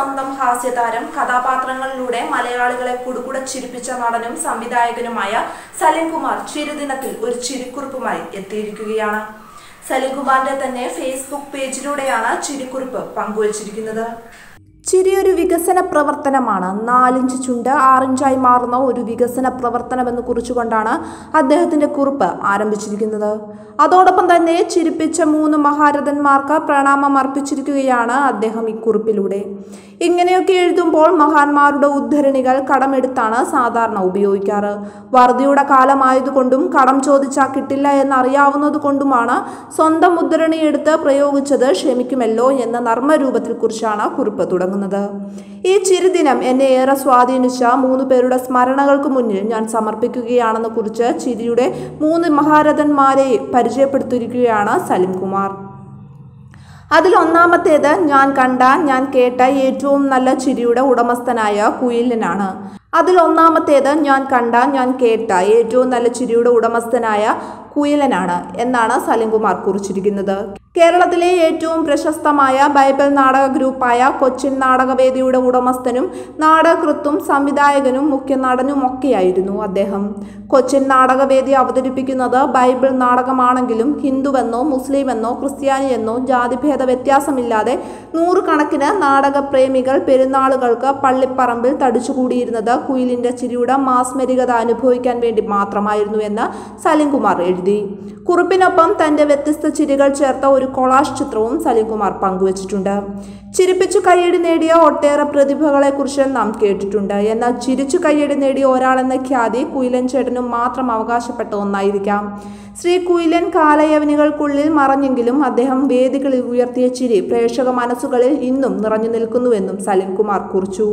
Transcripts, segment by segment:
സ്വന്തം ഹാസ്യതാരം കഥാപാത്രങ്ങളിലൂടെ മലയാളികളെ കുടുകുട ചിരിപ്പിച്ച നടനും സംവിധായകനുമായ സലിംകുമാർ ചിരുദിനത്തിൽ ഒരു ചിരിക്കുറിപ്പുമായി എത്തിയിരിക്കുകയാണ് സലിംകുമാറിന്റെ തന്നെ ഫേസ്ബുക്ക് പേജിലൂടെയാണ് ചിരിക്കുറിപ്പ് പങ്കുവച്ചിരിക്കുന്നത് ചിരി ഒരു വികസന പ്രവർത്തനമാണ് നാലിഞ്ച് ചുണ്ട് ആറിഞ്ചായി മാറുന്ന ഒരു വികസന പ്രവർത്തനമെന്ന് കുറിച്ചുകൊണ്ടാണ് അദ്ദേഹത്തിന്റെ കുറിപ്പ് ആരംഭിച്ചിരിക്കുന്നത് അതോടൊപ്പം തന്നെ ചിരിപ്പിച്ച മൂന്ന് മഹാരഥന്മാർക്ക് പ്രണാമം അർപ്പിച്ചിരിക്കുകയാണ് അദ്ദേഹം ഈ കുറിപ്പിലൂടെ ഇങ്ങനെയൊക്കെ എഴുതുമ്പോൾ മഹാന്മാരുടെ ഉദ്ധരണികൾ കടമെടുത്താണ് സാധാരണ ഉപയോഗിക്കാറ് വറുതിയുടെ കാലമായതുകൊണ്ടും കടം ചോദിച്ചാൽ കിട്ടില്ല എന്നറിയാവുന്നത് കൊണ്ടുമാണ് സ്വന്തം ഉദ്ധരണി എടുത്ത് പ്രയോഗിച്ചത് ക്ഷമിക്കുമല്ലോ എന്ന നർമ്മരൂപത്തിൽ കുറിച്ചാണ് കുറിപ്പ് തുടങ്ങുന്നത് ഈ ചിരിദിനം എന്നെ ഏറെ സ്വാധീനിച്ച മൂന്ന് പേരുടെ സ്മരണകൾക്ക് മുന്നിൽ ഞാൻ സമർപ്പിക്കുകയാണെന്ന് കുറിച്ച് ചിരിയുടെ മൂന്ന് മഹാരഥന്മാരെ പരിചയപ്പെടുത്തിയിരിക്കുകയാണ് സലിം കുമാർ അതിൽ ഒന്നാമത്തേത് ഞാൻ കണ്ട ഞാൻ കേട്ട ഏറ്റവും നല്ല ചിരിയുടെ ഉടമസ്ഥനായ കുയിലനാണ് അതിൽ ഒന്നാമത്തേത് ഞാൻ കണ്ട ഞാൻ കേട്ട ഏറ്റവും നല്ല ചിരിയുടെ ഉടമസ്ഥനായ കുയിലനാണ് എന്നാണ് സലിംകുമാർ കുറിച്ചിരിക്കുന്നത് കേരളത്തിലെ ഏറ്റവും പ്രശസ്തമായ ബൈബിൾ നാടക ഗ്രൂപ്പായ കൊച്ചിൻ നാടകവേദിയുടെ ഉടമസ്ഥനും നാടകകൃത്തും സംവിധായകനും മുഖ്യ നടനും ഒക്കെയായിരുന്നു അദ്ദേഹം കൊച്ചിൻ നാടകവേദി അവതരിപ്പിക്കുന്നത് ബൈബിൾ നാടകമാണെങ്കിലും ഹിന്ദുവെന്നോ മുസ്ലിമെന്നോ ക്രിസ്ത്യാനിയെന്നോ ജാതിഭേദ വ്യത്യാസമില്ലാതെ നൂറുകണക്കിന് നാടകപ്രേമികൾ പെരുന്നാളുകൾക്ക് പള്ളിപ്പറമ്പിൽ തടിച്ചുകൂടിയിരുന്നത് കുയിലിന്റെ ചിരിയുടെ മാസ്മരികത അനുഭവിക്കാൻ വേണ്ടി മാത്രമായിരുന്നു എന്ന് സലിംകുമാർ എഴുതി കുറിപ്പിനൊപ്പം തന്റെ വ്യത്യസ്ത ചിരികൾ ചേർത്ത ഒരു കൊളാഷ് ചിത്രവും സലിംകുമാർ പങ്കുവച്ചിട്ടുണ്ട് ചിരിപ്പിച്ചു കയ്യടി നേടിയ ഒട്ടേറെ പ്രതിഭകളെക്കുറിച്ച് നാം കേട്ടിട്ടുണ്ട് എന്നാൽ ചിരിച്ചു കയ്യടി നേടിയ ഒരാളെന്ന ഖ്യാതി കുയിലൻ ചേട്ടനും മാത്രം അവകാശപ്പെട്ട ഒന്നായിരിക്കാം ശ്രീ കുയിലൻ കാലയവനികൾക്കുള്ളിൽ മറഞ്ഞെങ്കിലും അദ്ദേഹം വേദികളിൽ ഉയർത്തിയ ചിരി പ്രേക്ഷക മനസ്സുകളിൽ ഇന്നും നിറഞ്ഞു നിൽക്കുന്നുവെന്നും സലിംകുമാർ കുറിച്ചു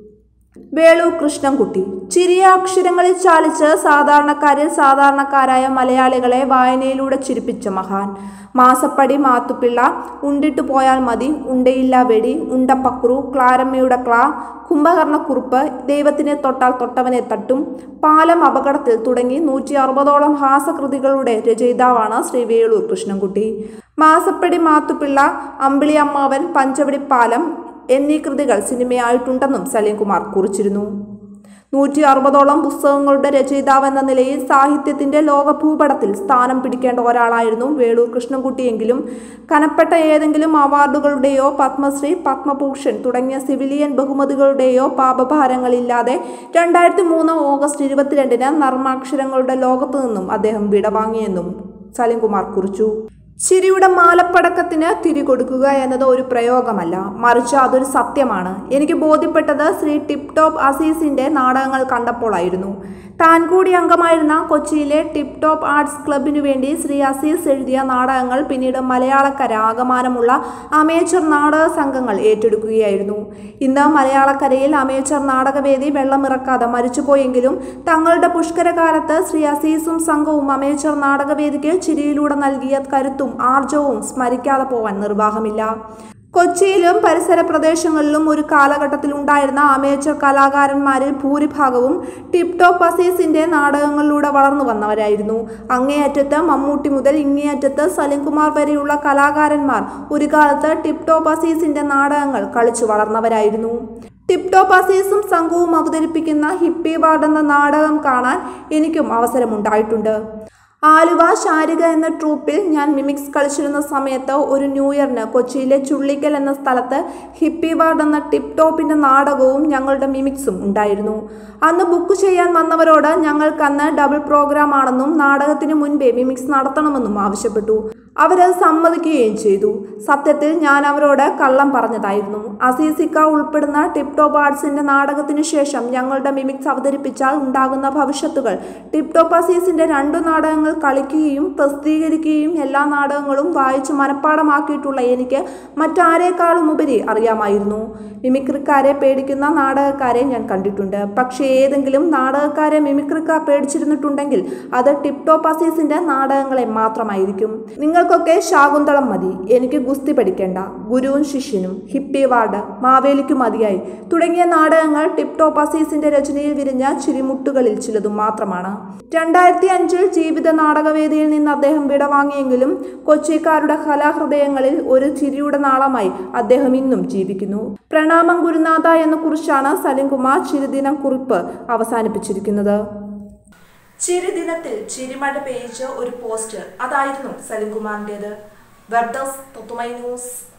വേളു കൃഷ്ണൻകുട്ടി ചിരിയ അക്ഷരങ്ങളിൽ ചാലിച്ച് സാധാരണക്കാരിൽ സാധാരണക്കാരായ മലയാളികളെ വായനയിലൂടെ ചിരിപ്പിച്ച മഹാൻ മാസപ്പടി മാത്തുപിള്ള ഉണ്ടിട്ടു പോയാൽ മതി ഉണ്ടയില്ല വെടി ഉണ്ടപ്പക്രു ക്ലാരമ്മയുടെ ക്ലാ കുംഭകർണക്കുറുപ്പ് ദൈവത്തിനെ തൊട്ടാൽ തൊട്ടവനെ തട്ടും പാലം അപകടത്തിൽ തുടങ്ങി നൂറ്റി അറുപതോളം ഹാസകൃതികളുടെ രചയിതാവാണ് ശ്രീ വേളൂർ കൃഷ്ണൻകുട്ടി മാസപ്പടി മാത്തുപിള്ള അമ്പിളി അമ്മാവൻ പഞ്ചവടി പാലം എന്നീ കൃതികൾ സിനിമയായിട്ടുണ്ടെന്നും സലീംകുമാർ കുറിച്ചിരുന്നു നൂറ്റി അറുപതോളം പുസ്തകങ്ങളുടെ രചയിതാവ് എന്ന നിലയിൽ സാഹിത്യത്തിന്റെ ലോകഭൂപടത്തിൽ സ്ഥാനം പിടിക്കേണ്ട ഒരാളായിരുന്നു വേളൂർ കൃഷ്ണൻകുട്ടിയെങ്കിലും കനപ്പെട്ട ഏതെങ്കിലും അവാർഡുകളുടെയോ പത്മശ്രീ പത്മഭൂഷൺ തുടങ്ങിയ സിവിലിയൻ ബഹുമതികളുടെയോ പാപഭാരങ്ങളില്ലാതെ രണ്ടായിരത്തി മൂന്ന് ഓഗസ്റ്റ് ഇരുപത്തിരണ്ടിന് നർമാക്ഷരങ്ങളുടെ ലോകത്തു നിന്നും അദ്ദേഹം വിടവാങ്ങിയെന്നും സലീംകുമാർ കുറിച്ചു ചിരിയുടെ മാലപ്പടക്കത്തിന് തിരികൊടുക്കുക എന്നത് ഒരു പ്രയോഗമല്ല മറിച്ച് അതൊരു സത്യമാണ് എനിക്ക് ബോധ്യപ്പെട്ടത് ശ്രീ ടിപ് ടോപ്പ് അസീസിന്റെ നാടകങ്ങൾ കണ്ടപ്പോഴായിരുന്നു താൻ കൂടി അംഗമായിരുന്ന കൊച്ചിയിലെ ടിപ് ടോപ്പ് ആർട്സ് ക്ലബിനു വേണ്ടി ശ്രീ അസീസ് എഴുതിയ നാടകങ്ങൾ പിന്നീട് മലയാളക്കര ആകമാനമുള്ള അമേച്ചർ നാടക സംഘങ്ങൾ ഏറ്റെടുക്കുകയായിരുന്നു ഇന്ന് മലയാളക്കരയിൽ അമേച്ചർ നാടകവേദി വെള്ളമിറക്കാതെ മരിച്ചുപോയെങ്കിലും തങ്ങളുടെ പുഷ്കരകാലത്ത് ശ്രീ അസീസും സംഘവും അമേച്ചർ നാടകവേദിക്ക് ചിരിയിലൂടെ നൽകിയ കരുത്തും ആർജവും സ്മരിക്കാതെ പോവാൻ നിർവാഹമില്ല കൊച്ചിയിലും പരിസര പ്രദേശങ്ങളിലും ഒരു കാലഘട്ടത്തിൽ ഉണ്ടായിരുന്ന അമേച്ചർ കലാകാരന്മാരിൽ ഭൂരിഭാഗവും ടിപ് ടോപ്പ് അസീസിന്റെ നാടകങ്ങളിലൂടെ വളർന്നു വന്നവരായിരുന്നു അങ്ങേയറ്റത്ത് മമ്മൂട്ടി മുതൽ ഇങ്ങേയറ്റത്ത് സലിംകുമാർ വരെയുള്ള കലാകാരന്മാർ ഒരു കാലത്ത് ടിപ് ടോപ്പ് അസീസിന്റെ നാടകങ്ങൾ കളിച്ചു വളർന്നവരായിരുന്നു ടിപ് ടോപ്പ് അസീസും സംഘവും അവതരിപ്പിക്കുന്ന ഹിപ്പി വാർഡ് എന്ന നാടകം കാണാൻ എനിക്കും അവസരമുണ്ടായിട്ടുണ്ട് ആലുവ ശാരിക എന്ന ട്രൂപ്പിൽ ഞാൻ മിമിക്സ് കളിച്ചിരുന്ന സമയത്ത് ഒരു ന്യൂ ഇയറിന് കൊച്ചിയിലെ ചുള്ളിക്കൽ എന്ന സ്ഥലത്ത് ഹിപ്പി വാർഡ് എന്ന ടിപ് ടോപ്പിന്റെ നാടകവും ഞങ്ങളുടെ മിമിക്സും ഉണ്ടായിരുന്നു അന്ന് ബുക്ക് ചെയ്യാൻ വന്നവരോട് ഞങ്ങൾക്ക് അന്ന് ഡബിൾ പ്രോഗ്രാം ആണെന്നും നാടകത്തിന് മുൻപേ മിമിക്സ് നടത്തണമെന്നും ആവശ്യപ്പെട്ടു അവരത് സമ്മതിക്കുകയും ചെയ്തു സത്യത്തിൽ ഞാൻ അവരോട് കള്ളം പറഞ്ഞതായിരുന്നു അസീസിക്ക ഉൾപ്പെടുന്ന ടിപ് ടോപ്പ് ആർട്സിന്റെ നാടകത്തിനു ശേഷം ഞങ്ങളുടെ മിമിക്സ് അവതരിപ്പിച്ചാൽ ഉണ്ടാകുന്ന ഭവിഷ്യത്തുകൾ ടിപ് ടോപ്പ് അസീസിന്റെ രണ്ടു നാടകങ്ങൾ കളിക്കുകയും പ്രസിദ്ധീകരിക്കുകയും എല്ലാ നാടകങ്ങളും വായിച്ചു മനഃപ്പാടമാക്കിയിട്ടുള്ള എനിക്ക് മറ്റാരേക്കാളും ഉപരി അറിയാമായിരുന്നു മിമിക്രിക്കാരെ പേടിക്കുന്ന നാടകക്കാരെ ഞാൻ കണ്ടിട്ടുണ്ട് പക്ഷേ ഏതെങ്കിലും നാടകക്കാരെ മിമിക്രിക്കാർ പേടിച്ചിരുന്നിട്ടുണ്ടെങ്കിൽ അത് ടിപ് ടോപ്പ് അസീസിന്റെ നാടകങ്ങളെ മാത്രമായിരിക്കും നിങ്ങൾ സിനിമകൾക്കൊക്കെ ശാകുന്തളം മതി എനിക്ക് ഗുസ്തി പഠിക്കേണ്ട ഗുരുവും ശിഷ്യനും ഹിപ്പി വാർഡ് മാവേലിക്കു മതിയായി തുടങ്ങിയ നാടകങ്ങൾ ടിപ് ടോപ്പ് അസീസിന്റെ രചനയിൽ വിരിഞ്ഞ ചിരിമുട്ടുകളിൽ ചിലതും മാത്രമാണ് രണ്ടായിരത്തി അഞ്ചിൽ ജീവിത നാടകവേദിയിൽ നിന്ന് അദ്ദേഹം വിടവാങ്ങിയെങ്കിലും കൊച്ചിക്കാരുടെ കലാഹൃദയങ്ങളിൽ ഒരു ചിരിയുടെ നാളമായി അദ്ദേഹം ഇന്നും ജീവിക്കുന്നു പ്രണാമം ഗുരുനാഥ എന്ന് കുറിച്ചാണ് സലിംകുമാർ ചിരിദിനം കുറിപ്പ് അവസാനിപ്പിച്ചിരിക്കുന്നത് ചിരിദിനത്തിൽ ചിരിമഴ പെയ്യിച്ച ഒരു പോസ്റ്റ് അതായിരുന്നു സലിംകുമാറിൻ്റെത് വെബ് ഡെസ്ക് തത്തുമൈ ന്യൂസ്